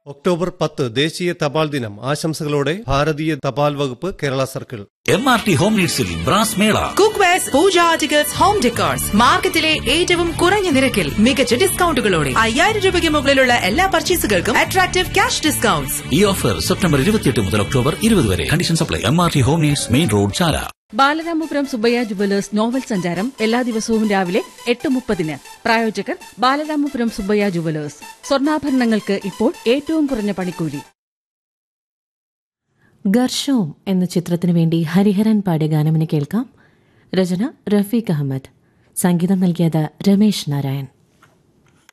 October പത്ത് ദേശീയ തപാൽ ദിനം ആശംസകളോടെ ഭാരതീയ തപാൽ വകുപ്പ് Kerala circle M R T home നീഡ്സിൽ ബ്രാസ് മേള cookwares puja articles home decors മാർക്കറ്റിലെ ഏറ്റവും കുറഞ്ഞ നിരക്കിൽ മികച്ച ഡിസ്കൗണ്ടുകളോടെ അയ്യായിരം രൂപയ്ക്ക് മുകളിലുള്ള എല്ലാ പർച്ചേസുകൾക്കും അട്രാക്റ്റീവ് ക്യാഷ് ഡിസ്കൗണ്ട്സ് ഈ ഓഫർ സെപ്റ്റംബർ ഇരുപത്തിയെട്ട് മുതൽ ഒക്ടോബർ ഇരുപത് വരെ condition supply M R T home needs main road Chala Balaramapuram Subbaiah jewellers novel സഞ്ചാരം എല്ലാ ദിവസവും രാവിലെ എട്ട് മുപ്പതിന് പ്രായോജകർ ബാലരാമപുരം സുബയ്യ ജുവലേഴ്സ് സ്വർണ്ണാഭരണങ്ങൾക്ക് ഇപ്പോൾ ഏറ്റവും കുറഞ്ഞ പണിക്കൂലി ഗർഷവും എന്ന ചിത്രത്തിനു വേണ്ടി ഹരിഹരൻ പാടിയ ഗാനമിന് കേൾക്കാം രചന റഫീഖ് അഹമ്മദ് സംഗീതം നൽകിയത് രമേശ് നാരായൺ